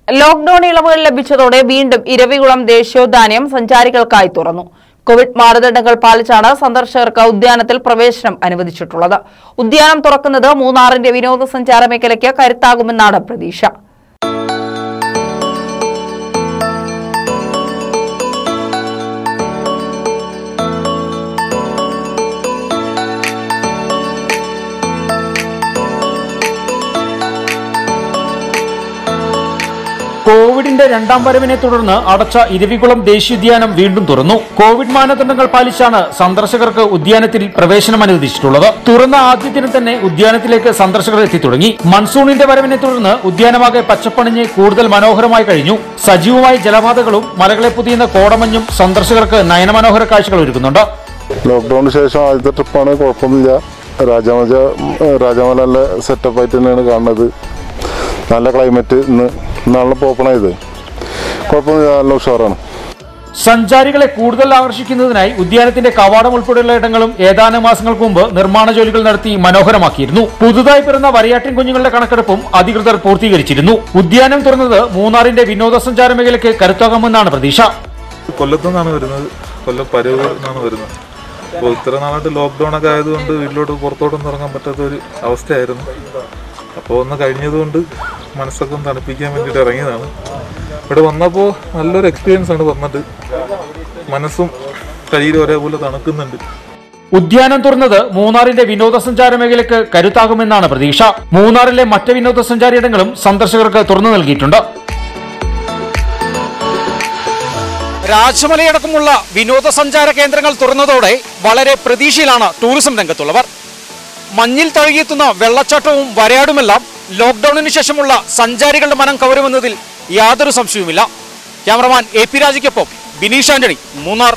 lockdown ഇളവുകൾ ലഭിച്ചതോടെ വീണ്ടും ഇരവികുളം ദേശീയോദ്യാനം സഞ്ചാരികൾക്കായി തുറന്നു കോവിഡ് മാനദണ്ഡങ്ങൾ പാലിച്ചാണ് സന്ദർശകർക്ക് ഉദ്യാനത്തിൽ പ്രവേശനം അനുവദിച്ചിട്ടുള്ളത് ഉദ്യാനം തുറക്കുന്നത് മൂന്നാറിന്റെ വിനോദസഞ്ചാര മേഖലയ്ക്ക് കരുത്താകുമെന്നാണ് പ്രതീക്ഷ കോവിഡിന്റെ രണ്ടാം വരവിനെ തുടർന്ന് അടച്ച ഇരവികുളം ദേശീയോദ്യാനം വീണ്ടും തുറന്നു കോവിഡ് മാനദണ്ഡങ്ങൾ പാലിച്ചാണ് സന്ദർശകർക്ക് ഉദ്യാനത്തിൽ പ്രവേശനം അനുവദിച്ചിട്ടുള്ളത് തുറന്ന ആദ്യ ദിനം തന്നെ ഉദ്യാനത്തിലേക്ക് സന്ദർശകർ എത്തി തുടങ്ങി മൺസൂണിന്റെ വരവിനെ തുടർന്ന് ഉദ്യാനമാകെ പച്ചപ്പണിഞ്ഞ് കൂടുതൽ മനോഹരമായി കഴിഞ്ഞു സജീവമായ ജലപാതകളും മലകളെ പുതിയുന്ന കോടമഞ്ഞും സന്ദർശകർക്ക് നയനമനോഹര കാഴ്ചകൾ ഒരുക്കുന്നുണ്ട് ലോക്ക്ഡൌണിന് ശേഷം ആദ്യത്തെ ട്രിപ്പാണ് കുഴപ്പമൊന്നുമില്ല രാജാമല രാജാമല നല്ല സെറ്റപ്പായിട്ട് തന്നെയാണ് കാണുന്നത് നല്ല ക്ലൈമറ്റ് ഇന്ന് ഇന്നാണല്ലോ പോപ്പണായത് കുഴപ്പമൊന്നുമില്ല നല്ല ഉഷാറാണ് സഞ്ചാരികളെ കൂടുതൽ ആകർഷിക്കുന്നതിനായി ഉദ്യാനത്തിന്റെ കവാടം ഉൾപ്പെടെയുള്ള ഇടങ്ങളും ഏതാനും മാസങ്ങൾക്ക് മുമ്പ് നിർമ്മാണ ജോലികൾ നടത്തി മനോഹരമാക്കിയിരുന്നു പുതുതായി പിറന്ന വരയാട്ടിൻ കുഞ്ഞുങ്ങളുടെ കണക്കെടുപ്പും അധികൃതർ പൂർത്തീകരിച്ചിരുന്നു ഉദ്യാനം തുറന്നത് മൂന്നാറിന്റെ വിനോദസഞ്ചാര മേഖലയ്ക്ക് കരുത്താകുമെന്നാണ് പ്രതീക്ഷ കൊല്ലത്തു നിന്നാണ് വരുന്നത് കൊല്ലം പരവൂർ നിന്നാണ് വരുന്നത് അപ്പോൾ ഇത്ര നാളായിട്ട് ലോക്ക്ഡൗൺ ഒക്കെ ആയതുകൊണ്ട് വീട്ടിലോട്ട് പുറത്തോട്ടൊന്നും ഇറങ്ങാൻ പറ്റാത്ത ഒരു അവസ്ഥയായിരുന്നു അപ്പോൾ ഒന്ന് കഴിഞ്ഞതുകൊണ്ട് മനസ്സൊക്കെ ഒന്ന് തണുപ്പിക്കാൻ വേണ്ടിയിട്ട് ഇറങ്ങിയതാണ് ഇവിടെ വന്നപ്പോൾ നല്ലൊരു എക്സ്പീരിയൻസ് ആണ് വന്നിട്ട് മനസ്സും ശരീരം ഒരേപോലെ തണുക്കുന്നുണ്ട് ഉദ്യാനം തുറന്നത് മൂന്നാറിന്റെ വിനോദസഞ്ചാര മേഖലയ്ക്ക് കരുത്താകുമെന്നാണ് പ്രതീക്ഷ മൂന്നാറിലെ മറ്റ് വിനോദസഞ്ചാര ഇടങ്ങളും സന്ദർശകർക്ക് തുറന്നു നൽകിയിട്ടുണ്ട് രാജമലയടക്കമുള്ള വിനോദസഞ്ചാര കേന്ദ്രങ്ങൾ തുറന്നതോടെ വളരെ പ്രതീക്ഷയിലാണ് ടൂറിസം രംഗത്തുള്ളവർ മഞ്ഞിൽ തഴുകിയെത്തുന്ന വെള്ളച്ചാട്ടവും വരയാടുമെല്ലാം ലോക്ക്ഡൌണിന് ശേഷമുള്ള സഞ്ചാരികളുടെ മനം കവരുമെന്നതിൽ യാതൊരു സംശയവുമില്ല ക്യാമറമാൻ എ പി രാജയ്ക്കൊപ്പം ബിനീഷ് ആന്റണി മൂന്നാർ